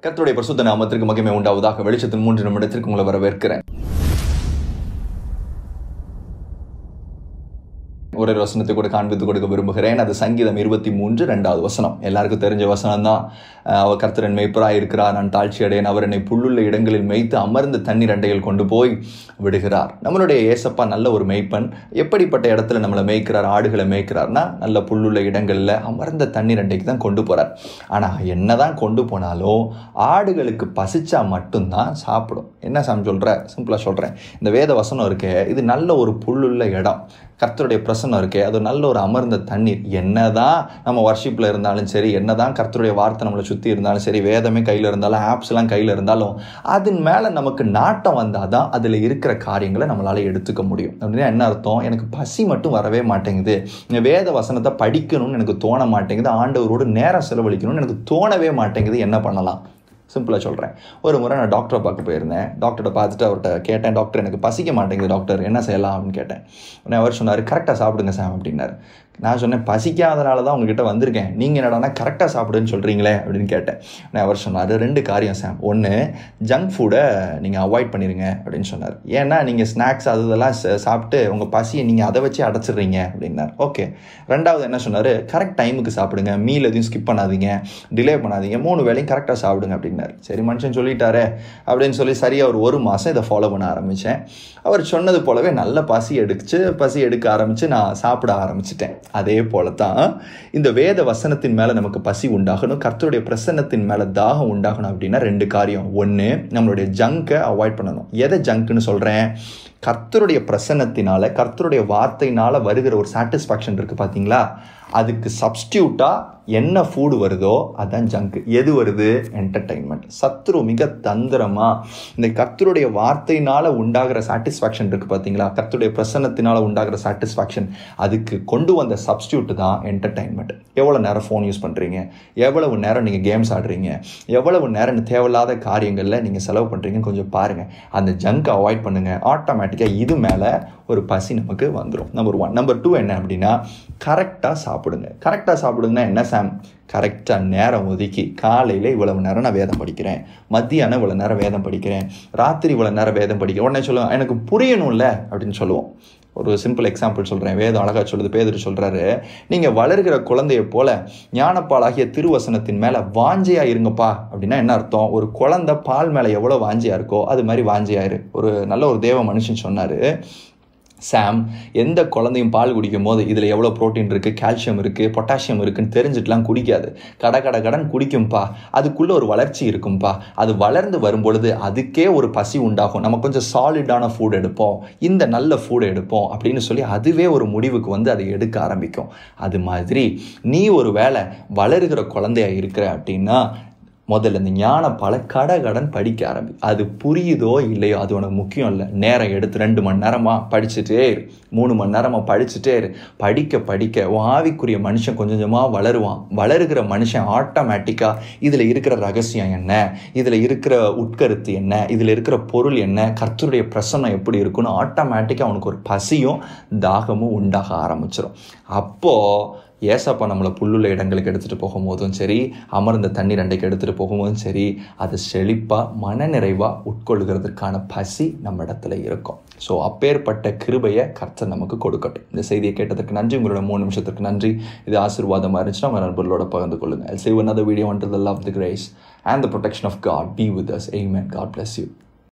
கர்த்தருடைய பரிசுத்த நாமத்திற்கு மகிமை உண்டாவதாக வெளிச்சத்தின் மூன்று நிமிடத்திற்கு உங்களை வரவேற்கிறேன் ஒரு ஒரு வசனத்தை கூட காண்பித்து கொடுக்க விரும்புகிறேன் அது சங்கீதம் இருபத்தி மூன்று ரெண்டாவது வசனம் எல்லாருக்கும் தெரிஞ்ச வசனம் தான் அவர் கர்த்தரன் மெய்ப்பராய் இருக்கிறார் நான் தாழ்ச்சி அடையேன் அவர் என்னை புல்லுள்ள இடங்களில் மேய்த்து அமர்ந்த தண்ணீர் அண்டையில் கொண்டு போய் விடுகிறார் நம்மளுடைய ஏசப்பா நல்ல ஒரு மெய்ப்பன் எப்படிப்பட்ட இடத்துல நம்மளை மேய்க்கிறார் ஆடுகளை மேய்க்கிறார்னா நல்ல புல்லுள்ள இடங்களில் அமர்ந்த தண்ணீர் அண்டைக்கு தான் கொண்டு போகிறார் ஆனால் என்னதான் கொண்டு போனாலும் ஆடுகளுக்கு பசிச்சா மட்டும்தான் சாப்பிடும் என்ன சாமி சொல்கிற சிம்பிளாக சொல்கிறேன் இந்த வேத வசனம் இருக்கே இது நல்ல ஒரு புல்லுள்ள இடம் கர்த்தருடைய பிரசனம் இருக்கே அது நல்ல ஒரு அமர்ந்த தண்ணீர் என்னதான் நம்ம வர்ஷிப்பில் இருந்தாலும் சரி என்னதான் கர்த்தருடைய வார்த்தை நம்மளை சுற்றி இருந்தாலும் சரி வேதமே கையில் இருந்தாலும் ஆப்ஸ்லாம் கையில் இருந்தாலும் அதன் மேலே நமக்கு நாட்டம் வந்தால் தான் அதில் இருக்கிற காரியங்களை நம்மளால் எடுத்துக்க முடியும் அப்படின்னா என்ன அர்த்தம் எனக்கு பசி மட்டும் வரவே மாட்டேங்குது வேத வசனத்தை படிக்கணும்னு எனக்கு தோண மாட்டேங்குது ஆண்டவரோடு நேரம் செலவழிக்கணும்னு எனக்கு தோணவே மாட்டேங்குது என்ன பண்ணலாம் சிம்பிளாக சொல்கிறேன் ஒரு முறை நான் டாக்டரை பார்க்க போயிருந்தேன் டாக்டரை பார்த்துட்டு அவர்கிட்ட கேட்டேன் டாக்டர் எனக்கு பசிக்க மாட்டேங்குது டாக்டர் என்ன செய்யலாம் அப்படின்னு கேட்டேன் உடனே அவர் சொன்னார் கரெக்டாக சாப்பிடுங்க சாம் அப்படின்னாரு நான் சொன்னேன் பசிக்காதனால தான் உங்ககிட்ட வந்திருக்கேன் நீங்கள் என்னடானா கரெக்டாக சாப்பிடுன்னு சொல்கிறீங்களே அப்படின்னு கேட்டேன் உடனே அவர் சொன்னார் ரெண்டு காரியம் சாம் ஒன்று ஜங்க் ஃபுட்டை நீங்கள் அவாய்ட் பண்ணிடுங்க அப்படின்னு சொன்னார் ஏன்னா நீங்கள் ஸ்நாக்ஸ் அது இதெல்லாம் சாப்பிட்டு உங்கள் பசியை நீங்கள் அதை வச்சு அடைச்சிடுறீங்க அப்படின்னார் ஓகே ரெண்டாவது என்ன சொன்னார் கரெக்ட் டைமுக்கு சாப்பிடுங்க மீல் எதையும் ஸ்கிப் பண்ணாதீங்க டிலே பண்ணாதீங்க மூணு வேலையும் கரெக்டாக சாப்பிடுங்க அப்படின்னாரு சரி மனுஷன் சொல்லிட்டாரே அப்படின்னு சொல்லி சரியாக ஒரு ஒரு மாதம் இதை ஃபாலோ பண்ண ஆரம்பித்தேன் அவர் சொன்னது போலவே நல்ல பசி எடுச்சு பசி எடுக்க ஆரம்பித்து நான் சாப்பிட ஆரம்பிச்சிட்டேன் அதே போல தான் இந்த வேத வசனத்தின் மேலே நமக்கு பசி உண்டாகணும் கர்த்தருடைய பிரசன்னத்தின் மேலே தாகம் உண்டாகணும் அப்படின்னா ரெண்டு காரியம் ஒன்று நம்மளுடைய ஜங்கை அவாய்ட் பண்ணணும் எதை ஜங்க்குன்னு சொல்கிறேன் கர்த்தருடைய பிரசன்னத்தினால கர்த்தருடைய வார்த்தையினால வருகிற ஒரு சாட்டிஸ்ஃபேக்ஷன் இருக்குது பார்த்தீங்களா அதுக்கு சப்ஸ்டியூட்டாக என்ன ஃபுட் வருதோ அதுதான் ஜங்க் எது வருது என்டர்டைன்மெண்ட் சத்ரு மிக தந்திரமாக இந்த கர்த்தருடைய வார்த்தையினால் உண்டாகிற சாட்டிஸ்ஃபேக்ஷன் இருக்குது பார்த்தீங்களா கர்த்தருடைய பிரசன்னத்தினால் உண்டாகிற சாட்டிஸ்ஃபேக்ஷன் அதுக்கு கொண்டு வந்த சப்ஸ்டியூட் தான் என்டர்டைன்மெண்ட் எவ்வளோ நேரம் ஃபோன் யூஸ் பண்ணுறீங்க எவ்வளவு நேரம் நீங்கள் கேம்ஸ் ஆடுறீங்க எவ்வளவு நேரம் தேவையில்லாத காரியங்களில் நீங்கள் செலவு பண்ணுறீங்கன்னு கொஞ்சம் பாருங்கள் அந்த ஜங்க் அவாய்ட் பண்ணுங்கள் ஆட்டோமேட்டிக்காக இது மேலே ஒரு பசி நமக்கு வந்துடும் நம்பர் ஒன் நம்பர் டூ என்ன அப்படின்னா கரெக்டாக சாப்பிடுங்க கரெக்டாக சாப்பிடுங்கன்னா என்ன சாம் கரெக்டாக நேரம் ஒதுக்கி காலையில் இவ்வளவு நேரம் நான் வேதம் படிக்கிறேன் மத்தியானம் இவ்வளோ நேரம் வேதம் படிக்கிறேன் ராத்திரி இவ்வளோ நேரம் வேதம் படிக்கிறேன் உடனே சொல்லுவேன் எனக்கு புரியணும்ல அப்படின்னு சொல்லுவோம் ஒரு சிம்பிள் எக்ஸாம்பிள் சொல்கிறேன் வேதம் அழகாக சொல்லுது பேதர் சொல்கிறாரு நீங்கள் வளர்கிற குழந்தைய போல ஞானப்பாலாகிய திருவசனத்தின் மேலே வாஞ்சையாக இருங்கப்பா அப்படின்னா என்ன அர்த்தம் ஒரு குழந்தை பால் மேலே எவ்வளோ வாஞ்சியாக இருக்கோ அது மாதிரி வாஞ்சியாயிரு ஒரு நல்ல ஒரு தேவ மனுஷன் சொன்னார் சாம் எந்த குழந்தையும் பால் குடிக்கும் போது இதில் எவ்வளோ ப்ரோட்டீன் இருக்குது கால்சியம் இருக்குது பொட்டாசியம் இருக்குன்னு தெரிஞ்சுட்டுலாம் குடிக்காது கட கட கடன் குடிக்கும்பா அதுக்குள்ளே ஒரு வளர்ச்சி இருக்கும்பா அது வளர்ந்து வரும்பொழுது அதுக்கே ஒரு பசி உண்டாகும் நம்ம கொஞ்சம் சாலிடான ஃபுட் எடுப்போம் இந்த நல்ல ஃபுட் எடுப்போம் அப்படின்னு சொல்லி அதுவே ஒரு முடிவுக்கு வந்து அதை எடுக்க ஆரம்பிக்கும் அது மாதிரி நீ ஒரு வேளை வளருகிற குழந்தையா இருக்கிற அப்படின்னா முதல்ல இந்த ஞான பல கடகடன் படிக்க ஆரம்பி அது புரியுதோ இல்லையோ அது உனக்கு முக்கியம் இல்லை நேரம் எடுத்து ரெண்டு மணி நேரமாக படிச்சுட்டே இரு மூணு மணி நேரமாக படிச்சுட்டே இரு படிக்க படிக்க உன் ஆவிக்குரிய மனுஷன் கொஞ்சம் கொஞ்சமாக வளருவான் வளருகிற மனுஷன் ஆட்டோமேட்டிக்காக இதில் இருக்கிற ரகசியம் என்ன இதில் இருக்கிற உட்கருத்து என்ன இதில் இருக்கிற பொருள் என்ன கர்த்தருடைய பிரசன்னம் எப்படி இருக்குன்னு ஆட்டோமேட்டிக்காக அவனுக்கு ஒரு பசியும் தாகமும் உண்டாக ஆரம்பிச்சிடும் அப்போது ஏசப்பா நம்மளை புல்லுள்ள இடங்களுக்கு எடுத்துகிட்டு போகும்போதும் சரி அமர்ந்த தண்ணீர் அண்டைக்கு எடுத்துகிட்டு போகும்போதும் சரி அது செழிப்பாக மனநிறைவாக உட்கொள்கிறதுக்கான பசி நம்ம இடத்துல இருக்கும் ஸோ அப்பேற்பட்ட கிருபையை கர்த்தர் நமக்கு கொடுக்கட்டும் இந்த செய்தியை கேட்டதற்கு நன்றி உங்களோட மூணு நிமிஷத்துக்கு நன்றி இது ஆசீர்வாதமாக இருந்துச்சுன்னா உங்கள் நண்பர்களோட பகிர்ந்து கொள்ளுங்கள் save another video until the love the grace and the protection of God be with us amen God bless you